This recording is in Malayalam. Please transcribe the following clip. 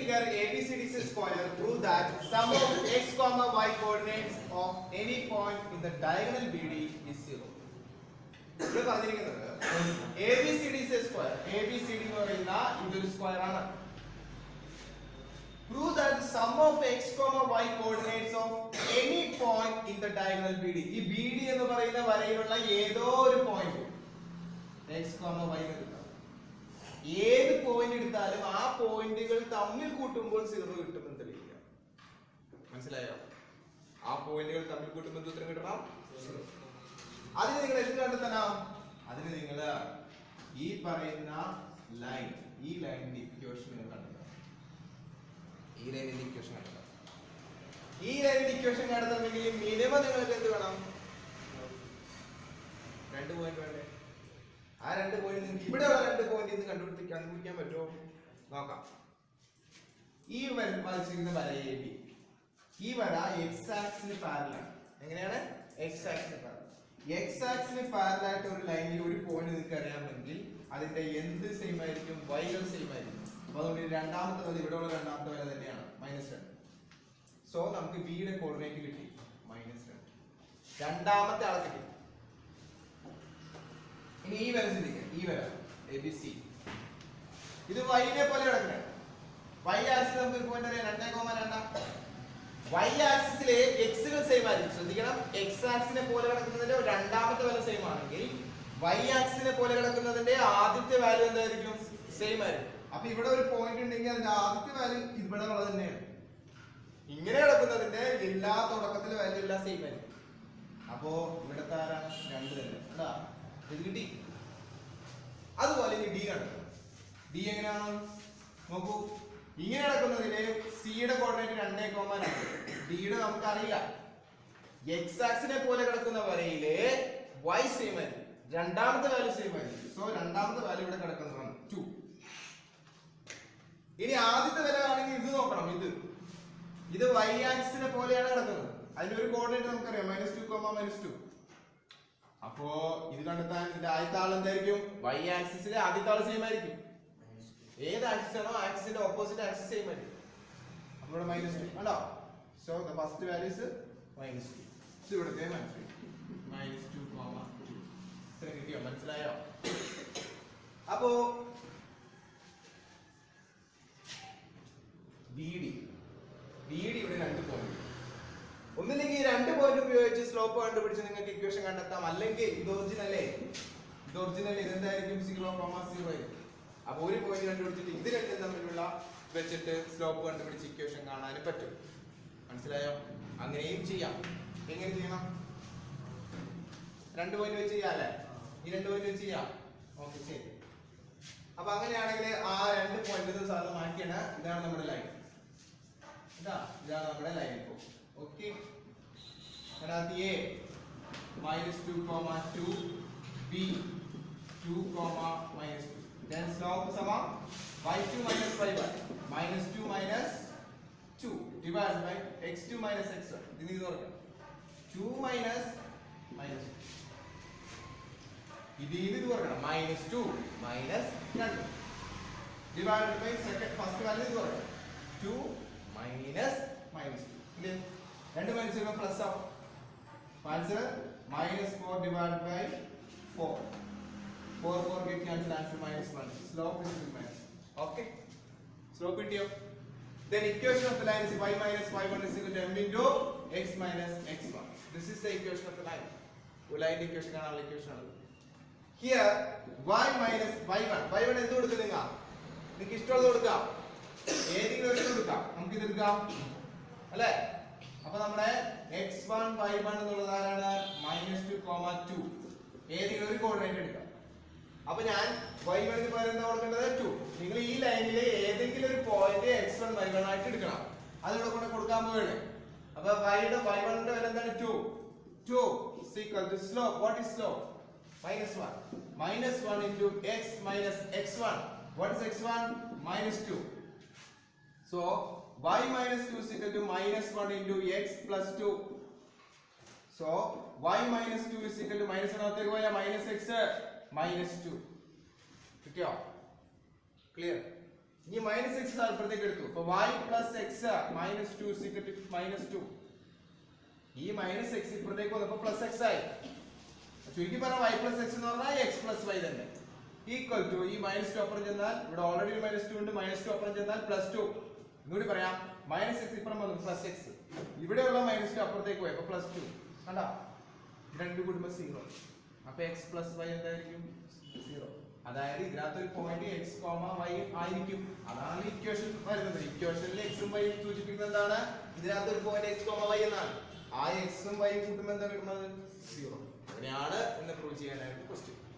figure ABCD square, prove that sum of x comma y coordinates of any point in the diagonal BD is zero. ഇവിടെ പറഞ്ഞിരിക്കുന്നത് A B C D square A B C D എന്ന് പറയുന്ന ഇതൊരു സ്ക്വയർ ആണ് prove that sum of x comma y coordinates of any point in the diagonal B D ഈ ബി ഡി എന്ന് പറയുന്ന വരയിലുള്ള ഏതോ ഒരു പോയിന്റ് എക്സ് കോമ വൈ എടുക്കാം ഏത് പോയിന്റ് എടുത്താലും ആ പോയിന്റുകൾ തമ്മിൽ കൂട്ടുമ്പോൾ സീറോ കിട്ടുമെന്ന് തെളിയിക്കുക മനസ്സിലായോ ആ പോയിന്റുകൾ തമ്മിൽ കൂട്ടുമ്പോൾ എന്ത് ഉത്തരം കിട്ടണം Zero. അതിന് നിങ്ങൾ എന്ത് കണ്ടെത്തണം അതിന് നിങ്ങൾ ഈ പറയുന്ന ലൈൻ ഈ ലൈനിന്റെ ഇക്വേഷൻ നിങ്ങൾ കണ്ടെത്തണം ഈ ലൈനിന്റെ ഇക്വേഷൻ കണ്ടെത്തണം ഈ ലൈനിന്റെ ഇക്വേഷൻ കണ്ടെത്തണമെങ്കിൽ മിനിമം നിങ്ങൾക്ക് എന്ത് വേണം രണ്ട് പോയിന്റ് വേണ്ടേ ആ രണ്ട് പോയിന്റ് നിങ്ങൾക്ക് ഇവിടെയുള്ള രണ്ട് പോയിന്റ് ഇന്ന് കണ്ടുപിടിച്ച് കണ്ടുപിടിക്കാൻ പറ്റുമോ നോക്കാം ഈ വര വരച്ചിരിക്കുന്ന വര എ ബി ഈ വര എക്സ് ആക്സിന് പാരലാണ് എങ്ങനെയാണ് എക്സ് ആക്സിന് പാരൽ എക്സ് ആക്സിന് പാരലായിട്ട് ഒരു ലൈനിൽ ഒരു പോയിന്റ് നിങ്ങൾക്ക് അറിയാമെങ്കിൽ അതിന്റെ എന്ത് സെയിം ആയിരിക്കും വൈകൾ സെയിം ആയിരിക്കും അപ്പൊ അതുകൊണ്ട് ഈ രണ്ടാമത്തെ വര ഇവിടെയുള്ള രണ്ടാമത്തെ വര തന്നെയാണ് മൈനസ് രണ്ട് സോ നമുക്ക് ബിയുടെ കോർഡിനേറ്റ് കിട്ടി മൈനസ് രണ്ട് രണ്ടാമത്തെ ആളെ കിട്ടി ഇനി ഈ വര ചിന്തിക്കുക ഈ വര എ ബി സി ഇത് വൈനെ പോലെ കിടക്കണേ വൈ ആക്സിസ് നമുക്ക് ഒരു പോയിന്റ് അറിയാം രണ്ടേ കോമ രണ്ടാം വൈ ആക്സിസിലെ എക്സുകൾ സെയിം ആയിരിക്കും ശ്രദ്ധിക്കണം എക്സ് ആക്സിനെ പോലെ കിടക്കുന്നതിന്റെ രണ്ടാമത്തെ വാല്യൂ സെയിം ആണെങ്കിൽ വൈ ആക്സിനെ പോലെ കിടക്കുന്നതിന്റെ ആദ്യത്തെ വാല്യൂ എന്തായിരിക്കും സെയിം ആയിരിക്കും അപ്പൊ ഇവിടെ ഒരു പോയിന്റ് ഉണ്ടെങ്കിൽ അതിന്റെ ആദ്യത്തെ വാല്യൂ ഇവിടെ ഉള്ളത് തന്നെയാണ് ഇങ്ങനെ കിടക്കുന്നതിന്റെ എല്ലാ തുടക്കത്തിലെ വാല്യൂ എല്ലാം സെയിം ആയിരിക്കും അപ്പോ ഇവിടുത്തെ ആരാണ് രണ്ട് തന്നെ കണ്ടാ ഇത് കിട്ടി അതുപോലെ ഇനി ഡി കണ്ടു ഡി എങ്ങനെയാണ് നോക്കൂ ഇങ്ങനെ കിടക്കുന്നതില് സിയുടെ കോർഡിനേറ്റ് രണ്ടേ കോമ രണ്ട് ഡിയുടെ നമുക്ക് അറിയില്ല എക്സ് ആക്സിനെ പോലെ കിടക്കുന്ന വരയില് വൈ സെയിം ആയിരിക്കും രണ്ടാമത്തെ വാല്യൂ സെയിം ആയിരിക്കും സോ രണ്ടാമത്തെ വാല്യൂ ഇവിടെ കിടക്കുന്നതാണ് ടു ഇനി ആദ്യത്തെ വില ആണെങ്കിൽ ഇത് നോക്കണം ഇത് ഇത് വൈ ആക്സിനെ പോലെയാണ് കിടക്കുന്നത് അതിന്റെ ഒരു കോർഡിനേറ്റ് നമുക്കറിയാം minus two comma minus two അപ്പോ ഇത് കണ്ടെത്താൻ ഇതിന്റെ ആദ്യത്തെ ആൾ എന്തായിരിക്കും വൈ ആക്സിസിലെ ആദ്യത്തെ ആൾ സെയിം ആയിരിക്കും ഏത് ആക്സിസ് ആണോ ആക്സിസിന്റെ ഓപ്പോസിറ്റ് ആക്സിസ് സെയിം ആയിരിക്കും അപ്പൊ ഇവിടെ മൈനസ് ടു കണ്ടോ so the first values minus two so ഇവിടുത്തെ minus two minus two comma two ഇത്ര കിട്ടിയോ മനസ്സിലായോ അപ്പോ ബി ഡി ബി ഡി ഇവിടെ രണ്ട് പോയിന്റ് ഒന്നില്ലെങ്കിൽ ഈ രണ്ട് പോയിന്റ് ഉപയോഗിച്ച് സ്ലോപ്പ് കണ്ടുപിടിച്ച് നിങ്ങൾക്ക് ഇക്വേഷൻ കണ്ടെത്താം അല്ലെങ്കിൽ ഇത് ഒറിജിനൽ അല്ലേ ഇത് ഒറിജിനൽ ഇതെന്തായിരിക്കും സീറോ കോമ സീറോ ആയിരിക്കും അപ്പൊ ഒരു പോയിന്റ് കണ്ടുപിടിച്ചിട്ട് ഇത് രണ്ടും തമ്മിലുള്ള വെച്ചിട്ട് സ്ലോപ്പ് കണ്ടുപിടിച്ച് ഇക്വേഷൻ കാണാനും പറ്റും മനസ്സിലായോ അങ്ങനെയും ചെയ്യാം എങ്ങനെ ചെയ്യണം രണ്ട് പോയിന്റ് വെച്ച് ചെയ്യാം അല്ലേ ഈ രണ്ട് പോയിന്റ് വെച്ച് ചെയ്യാം ഓക്കെ ശരി അപ്പൊ അങ്ങനെയാണെങ്കിൽ ആ രണ്ട് പോയിന്റ് സാധനം മാറ്റിയാണ് ഇതാണ് നമ്മുടെ ലൈൻ ഇതാ ഇതാണ് നമ്മുടെ ലൈൻ ഇപ്പോ ഓക്കെ അതിനകത്ത് A minus two comma two B two comma minus two then slope സമ y2 minus y1 minus 2 minus 2 divided by x2 minus x1 ഇതിന് ഇത് ഓർക്കണം 2 minus minus 2 ഇത് ഇത് ഇത് ഓർക്കണം minus 2 minus 2 divided by second first value ഇത് ഓർക്കണം 2 minus minus 2 ഇല്ലേ രണ്ട് മൈനസ് ചെയ്യുമ്പോൾ പ്ലസ് ആവും answer minus four divide by four four four get cancel answer minus one slope is minus okay slope കിട്ടിയോ then equation of the line is y minus y1 is equal to m into x minus x1 this is the equation of the line ഒരു ലൈനിന്റെ ഇക്വേഷൻ കാണാനുള്ള ഇക്വേഷൻ ആണ് here y minus y1 y1 എന്ത് കൊടുക്കും നിങ്ങൾ നിങ്ങൾക്ക് ഇഷ്ടമുള്ളത് കൊടുക്കാം ഏതെങ്കിലും ഒരു കൊടുക്കാം നമുക്ക് ഇത് എടുക്കാം അല്ലേ അപ്പൊ നമ്മുടെ x1 y1 എന്നുള്ളത് ആരാണ് മൈനസ് ടു കോമ ടു ഏതെങ്കിലും ഒരു കോർഡിനേറ്റ് എടുക്കാം അപ്പൊ ഞാൻ y1 ന് പകരം എന്താ കൊടുക്കേണ്ടത് 2 നിങ്ങൾ ഈ ലൈനിലെ ഏതെങ്കിലും ഒരു പോയിന്റ് x1 y1 ആയിട്ട് എടുക്കണം അത് ഇവിടെ കൊണ്ട് കൊടുക്കാൻ പോവുകയാണ് അപ്പൊ y യുടെ y1 ന്റെ വില എന്താണ് 2 2 is equal to slope what is slope minus 1 minus 1 into x minus x1 what is x1 minus 2 so y minus 2 is equal to minus 1 into x plus 2 so y minus 2 is equal to minus 1 അകത്തേക്ക് പോയാൽ minus x minus 2 കിട്ടിയോ ക്ലിയർ ഇനി മൈനസ് എക്സ് താല്പര്യത്തേക്ക് എടുത്തു അപ്പൊ Y plus X minus two സിക്കറ്റ് മൈനസ് ടു ഈ മൈനസ് എക്സ് ഇപ്പുറത്തേക്ക് വന്നപ്പോ പ്ലസ് എക്സ് ആയി ചുരുക്കി പറഞ്ഞ വൈ പ്ലസ് എക്സ് എന്ന് പറഞ്ഞാൽ എക്സ് പ്ലസ് വൈ തന്നെ ഈക്വൽ ടു ഈ മൈനസ് ടു അപ്പുറം ചെന്നാൽ ഇവിടെ ഓൾറെഡി ഒരു മൈനസ് ടു ഉണ്ട് മൈനസ് ടു അപ്പുറം ചെന്നാൽ പ്ലസ് ടു ഇങ്ങോട്ട് പറയാം മൈനസ് എക്സ് ഇപ്പുറം വന്നു പ്ലസ് എക്സ് ഇവിടെയുള്ള മൈനസ് ടു അപ്പുറത്തേക്ക് പോയി അപ്പൊ പ്ലസ് ടു കണ്ടാ രണ്ട് കൂടുമ്പോ സീറോ അപ്പൊ എക്സ് പ്ലസ് വൈ എന്തായിരിക്കും സീറോ അതായത് ഇതിനകത്ത് ഒരു പോയിന്റ് എക്സ് കോമ വൈ ആയിരിക്കും അതാണ് ഇക്വേഷൻ വരുന്നത് ഇക്വേഷനിൽ എക്സും വൈ സൂചിപ്പിക്കുന്നത് എന്താണ് ഇതിനകത്ത് ഒരു പോയിന്റ് എക്സ് കോമ വൈ എന്നാണ് ആ എക്സും വൈ കൂട്ടുമ്പോൾ എന്താ കിട്ടുന്നത് സീറോ അങ്ങനെയാണ് എന്ന് പ്രൂവ് ചെയ്യാനായിട്ട് ക്വസ്റ്റ്യൻ